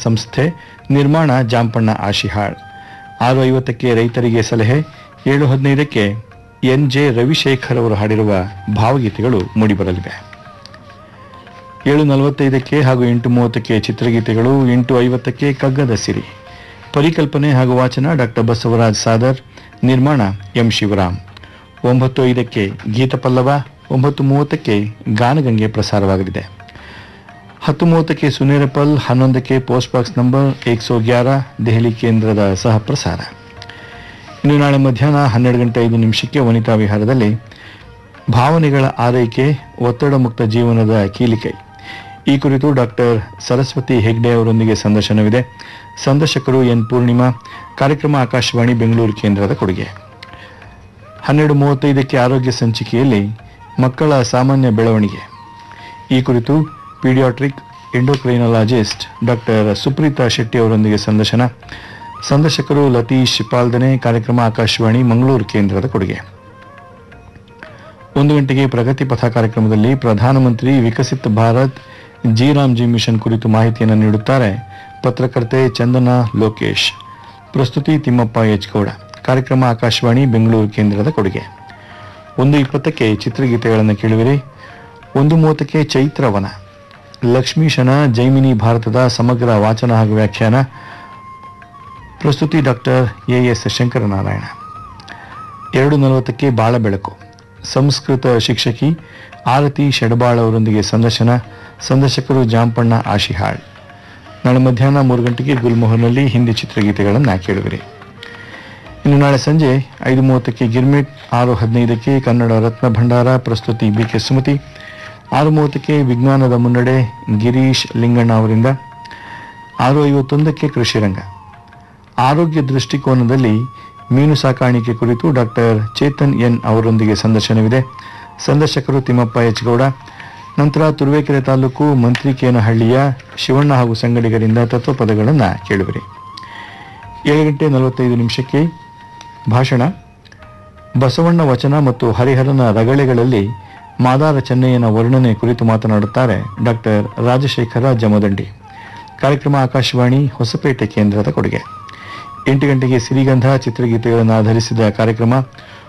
ಸಂಸ್ಥೆ ನಿರ್ಮಾಣ ಜಾಂಪಣ್ಣ ಆಶಿಹಾಳ್ ಆರು ಐವತ್ತಕ್ಕೆ ರೈತರಿಗೆ ಸಲಹೆ ಏಳು ಹದಿನೈದಕ್ಕೆ ಎನ್ ಜೆ ರವಿಶೇಖರ್ ಅವರು ಹಾಡಿರುವ ಭಾವಗೀತೆಗಳು ಮೂಡಿಬರಲಿವೆ ಏಳು ನಲವತ್ತೈದಕ್ಕೆ ಹಾಗೂ ಎಂಟು ಮೂವತ್ತಕ್ಕೆ ಚಿತ್ರಗೀತೆಗಳು ಎಂಟು ಐವತ್ತಕ್ಕೆ ಕಗ್ಗದ ಸಿರಿ ಪರಿಕಲ್ಪನೆ ಹಾಗೂ ವಾಚನ ಡಾಕ್ಟರ್ ಬಸವರಾಜ್ ಸಾದರ್ ನಿರ್ಮಾಣ ಎಂ ಶಿವರಾಮ್ ಒಂಬತ್ತು ಐದಕ್ಕೆ ಗೀತಪಲ್ಲವ ಒಂಬತ್ತು ಮೂವತ್ತಕ್ಕೆ ಗಾನಗಂಗೆ ಪ್ರಸಾರವಾಗಲಿದೆ ಹತ್ತು ಮೂವತ್ತಕ್ಕೆ ಸುನೇರಪಲ್ ಹನ್ನೊಂದಕ್ಕೆ ಪೋಸ್ಟ್ ಬಾಕ್ಸ್ ನಂಬರ್ ಏಕ್ ಸೋ ಗ್ಯಾರ ದೆಹಲಿ ಕೇಂದ್ರದ ಸಹ ಪ್ರಸಾರ ಇನ್ನು ನಾಳೆ ಮಧ್ಯಾಹ್ನ ಹನ್ನೆರಡು ಗಂಟೆ ಐದು ನಿಮಿಷಕ್ಕೆ ವನಿತಾ ವಿಹಾರದಲ್ಲಿ ಭಾವನೆಗಳ ಆರೈಕೆ ಒತ್ತಡ ಮುಕ್ತ ಜೀವನದ ಕೀಲಿಕೈ ಈ ಕುರಿತು ಡಾಕ್ಟರ್ ಸರಸ್ವತಿ ಹೆಗ್ಡೆ ಅವರೊಂದಿಗೆ ಸಂದರ್ಶನವಿದೆ ಸಂದರ್ಶಕರು ಎನ್ ಪೂರ್ಣಿಮಾ ಕಾರ್ಯಕ್ರಮ ಆಕಾಶವಾಣಿ ಬೆಂಗಳೂರು ಕೇಂದ್ರದ ಕೊಡುಗೆ ಹನ್ನೆರಡು ಮೂವತ್ತೈದಕ್ಕೆ ಆರೋಗ್ಯ ಸಂಚಿಕೆಯಲ್ಲಿ ಮಕ್ಕಳ ಸಾಮಾನ್ಯ ಬೆಳವಣಿಗೆ ಈ ಕುರಿತು paediatric endocrinologist doctor Supreetha Shetty ಅವರೊಂದಿಗೆ ಸಂದರ್ಶನ ಸಂದರ್ಶಕರು ಲತೀಶ್ ಪಾಲ್ದನೆ ಕಾರ್ಯಕ್ರಮ ಆಕಾಶವಾಣಿ ಮಂಗಳೂರು ಕೇಂದ್ರದ ಕೊಡುಗೆ ಒಂದು ಗಂಟೆಗೆ ಪ್ರಗತಿ ಪಥ ಕಾರ್ಯಕ್ರಮದಲ್ಲಿ ಪ್ರಧಾನಮಂತ್ರಿ ವಿಕಸಿತ್ ಭಾರತ್ ಜಿ ರಾಮ್ಜಿ ಮಿಷನ್ ಕುರಿತು ಮಾಹಿತಿಯನ್ನು ನೀಡುತ್ತಾರೆ ಪತ್ರಕರ್ತೆ ಚಂದನಾ ಲೋಕೇಶ್ ಪ್ರಸ್ತುತಿ ತಿಮ್ಮಪ್ಪ ಎಚ್ ಗೌಡ ಕಾರ್ಯಕ್ರಮ ಆಕಾಶವಾಣಿ ಬೆಂಗಳೂರು ಕೇಂದ್ರದ ಕೊಡುಗೆ ಒಂದು ಇಪ್ಪತ್ತಕ್ಕೆ ಚಿತ್ರಗೀತೆಗಳನ್ನು ಕೇಳುವಿರಿ ಒಂದು ಮೂವತ್ತಕ್ಕೆ ಚೈತ್ರವನ ಲಕ್ಷ್ಮೀಶನ ಜೈಮಿನಿ ಭಾರತದ ಸಮಗ್ರ ವಾಚನ ಹಾಗೂ ವ್ಯಾಖ್ಯಾನ ಪ್ರಸ್ತುತಿ ಡಾಕ್ಟರ್ ಎ ಎಸ್ ಶಂಕರನಾರಾಯಣ ಎರಡು ನಲವತ್ತಕ್ಕೆ ಬಾಳ ಬೆಳಕು ಸಂಸ್ಕೃತ ಶಿಕ್ಷಕಿ ಆರತಿ ಶೆಡಬಾಳ್ ಅವರೊಂದಿಗೆ ಸಂದರ್ಶನ ಸಂದರ್ಶಕರು ಜಾಂಪಣ್ಣ ಆಶಿಹಾಳ್ ನಾಳೆ ಮಧ್ಯಾಹ್ನ ಮೂರು ಗಂಟೆಗೆ ಗುಲ್ಮೋಹರ್ನಲ್ಲಿ ಹಿಂದಿ ಚಿತ್ರಗೀತೆಗಳನ್ನು ಕೇಳುವಿರಿ ಇನ್ನು ನಾಳೆ ಸಂಜೆ ಐದು ಮೂವತ್ತಕ್ಕೆ ಗಿರ್ಮಿಟ್ ಆರು ಹದಿನೈದಕ್ಕೆ ಕನ್ನಡ ರತ್ನ ಭಂಡಾರ ಪ್ರಸ್ತುತಿ ಬಿ ಕೆ ಸುಮತಿ ಆರು ಮೂವತ್ತಕ್ಕೆ ವಿಜ್ಞಾನದ ಮುನ್ನಡೆ ಗಿರೀಶ್ ಲಿಂಗಣ್ಣ ಅವರಿಂದ ಆರು ಐವತ್ತೊಂದಕ್ಕೆ ಕೃಷಿರಂಗ ಆರೋಗ್ಯ ದೃಷ್ಟಿಕೋನದಲ್ಲಿ ಮೀನು ಸಾಕಾಣಿಕೆ ಕುರಿತು ಡಾಕ್ಟರ್ ಚೇತನ್ ಎನ್ ಅವರೊಂದಿಗೆ ಸಂದರ್ಶನವಿದೆ ಸಂದರ್ಶಕರು ತಿಮ್ಮಪ್ಪ ಎಚ್ ಗೌಡ ನಂತರ ತುರುವೇಕೆರೆ ತಾಲೂಕು ಮಂತ್ರಿಕೇನಹಳ್ಳಿಯ ಶಿವಣ್ಣ ಹಾಗೂ ಸಂಗಡಿಗರಿಂದ ತತ್ವಪದಗಳನ್ನು ಕೇಳುವಿರಿ ಏಳು ಗಂಟೆ ನಲವತ್ತೈದು ನಿಮಿಷಕ್ಕೆ ಭಾಷಣ ಬಸವಣ್ಣ ವಚನ ಮತ್ತು ಹರಿಹರನ ರಗಳೆಗಳಲ್ಲಿ ಮಾದಾರ ಚೆನ್ನಯ್ಯನ ವರ್ಣನೆ ಕುರಿತು ಮಾತನಾಡುತ್ತಾರೆ ಡಾಕ್ಟರ್ ರಾಜಶೇಖರ ಜಮದಂಡಿ ಕಾರ್ಯಕ್ರಮ ಆಕಾಶವಾಣಿ ಹೊಸಪೇಟೆ ಕೇಂದ್ರದ ಕೊಡುಗೆ ಎಂಟು ಗಂಟೆಗೆ ಸಿರಿಗಂಧ ಚಿತ್ರಗೀತೆಗಳನ್ನು ಆಧರಿಸಿದ ಕಾರ್ಯಕ್ರಮ